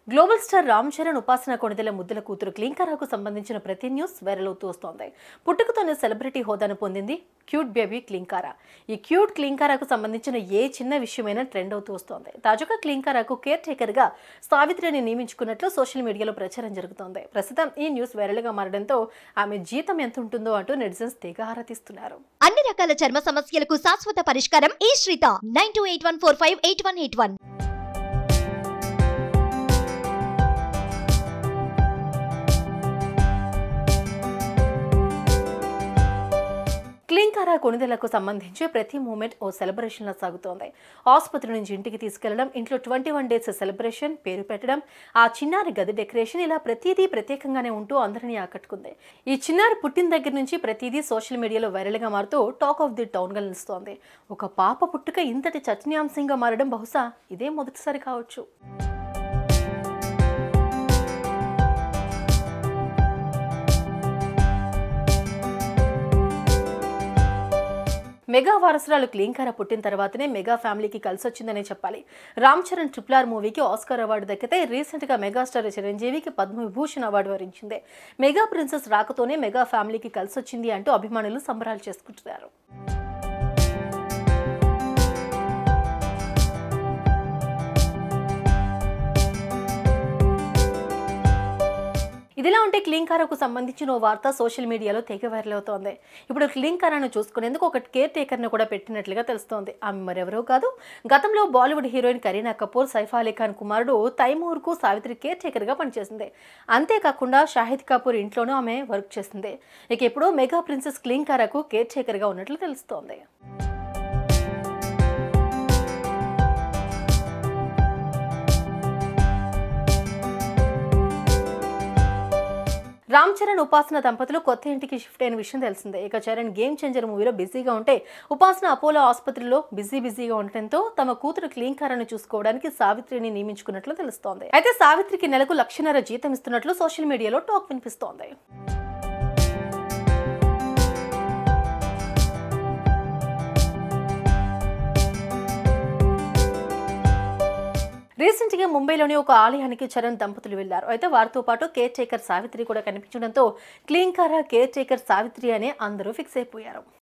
global star Ram Charan ఉపాసన కొణిదెల ముద్దుల కూతురు క్లింకారాకు సంబంధించిన ప్రతి న్యూస్ వైరల్ అవుతూ వస్తోంది పుట్టుకతోనే సెలబ్రిటీ హోదాను పొందింది క్యూట్ బేబీ క్లింకారా ఈ క్యూట్ క్లింకారాకు సంబంధించిన ఏ చిన్న విషయమైనా ట్రెండ్ అవుతూ వస్తోంది తాజాగా క్లింకారాకు కేర్ టేకర్ గా సావిత్రిని నియమించుకున్నట్లు సోషల్ మీడియాలో ప్రచారం జరుగుతోంది ప్రస్తుతం ఈ న్యూస్ వైరల్ గా మారడంతో ఆమె జీతం ఎంత ఉంటుందో అంటూ నెటిజన్స్ తెగ ఆరాధిస్తున్నారు అన్ని రకాల చర్మ సమస్యలకు శాశ్వత పరిష్కారం ఈ శ్రీత nine two eight one four five eight one eight one Klin Kaara కొణిదెలకు సంబంధించి ప్రతి మూమెంట్ ఓ సెలబ్రేషన్ లా సాగుతోంది ఆసుపత్రి నుంచి ఇంటికి తీసుకెళ్లడం ఇంట్లో ట్వంటీ వన్ డేస్ సెలబ్రేషన్ పేరు పెట్టడం ఆ చిన్నారి గది డెకరేషన్ ఇలా ప్రతిదీ ప్రత్యేకంగానే ఉంటూ అందరినీ ఆకట్టుకుంది ఈ చిన్నారి పుట్టిన దగ్గర నుంచి ప్రతిదీ సోషల్ మీడియాలో వైరల్ గా మారుతూ టాక్ ఆఫ్ ది టౌన్ గా నిలుస్తోంది ఒక పాప పుట్టుక ఇంతటి చర్చనీయాంశంగా మారడం బహుశా ఇదే మొదటిసారి కావచ్చు మెగా వారసురాలు క్లీంకార పుట్టిన తర్వాతనే మెగా ఫ్యామిలీకి కలిసి వచ్చిందనే చెప్పాలి రామ్ చరణ్ ట్రిపుల్ ఆర్ మూవీకి ఆస్కార్ అవార్డు దక్కితే రీసెంట్ గా మెగాస్టార్ చిరంజీవికి పద్మవిభూషణ్ అవార్డు వరించింది మెగా ప్రిన్సెస్ రాకతోనే మెగా ఫ్యామిలీకి కలిసి వచ్చింది అంటూ అభిమానులు సంబరాలు చేసుకుంటున్నారు ఇదిలా ఉంటే క్లీంకారాకు సంబంధించిన ఓ వార్త సోషల్ మీడియాలో తెగ వైరల్ అవుతోంది ఇప్పుడు క్లీంకారాను చూసుకునేందుకు ఒక కేర్ టేకర్ను కూడా పెట్టినట్లుగా తెలుస్తోంది ఆమె మరెవరో కాదు గతంలో బాలీవుడ్ హీరోయిన్ కరీనా కపూర్ సైఫ్ అలీ ఖాన్ కుమారుడు తైమూర్కు సావిత్రి కేర్ టేకర్గా పనిచేసింది అంతేకాకుండా షాహిద్ కపూర్ ఇంట్లోనూ ఆమె వర్క్ చేసింది ఇక ఇప్పుడు మెగా ప్రిన్సెస్ క్లీంకారాకు కేర్ టేకర్గా ఉన్నట్లు తెలుస్తోంది రామ్ చరణ్ ఉపాసన దంపతులు కొత్త ఇంటికి షిఫ్ట్ అయిన విషయం తెలిసిందే ఇక చరణ్ గేమ్ చేంజర్ మూవీలో బిజీగా ఉంటే ఉపాసన అపోలో ఆసుపత్రిలో బిజీ బిజీగా ఉండటంతో తమ కూతురు క్లీంకారాన్ని చూసుకోవడానికి సావిత్రిని నియమించుకున్నట్లు తెలుస్తోంది అయితే సావిత్రికి నెలకు లక్షన్నర జీతం ఇస్తున్నట్లు సోషల్ మీడియాలో టాక్ వినిపిస్తోంది రీసెంట్ గా ముంబైలోని ఒక ఆలయానికి చరణ్ దంపతులు వెళ్లారు అయితే వారితో పాటు కేర్ టేకర్ సావిత్రి కూడా కనిపించడంతో క్లీంకారా కేర్ టేకర్ సావిత్రి అనే అందరూ ఫిక్స్ అయిపోయారు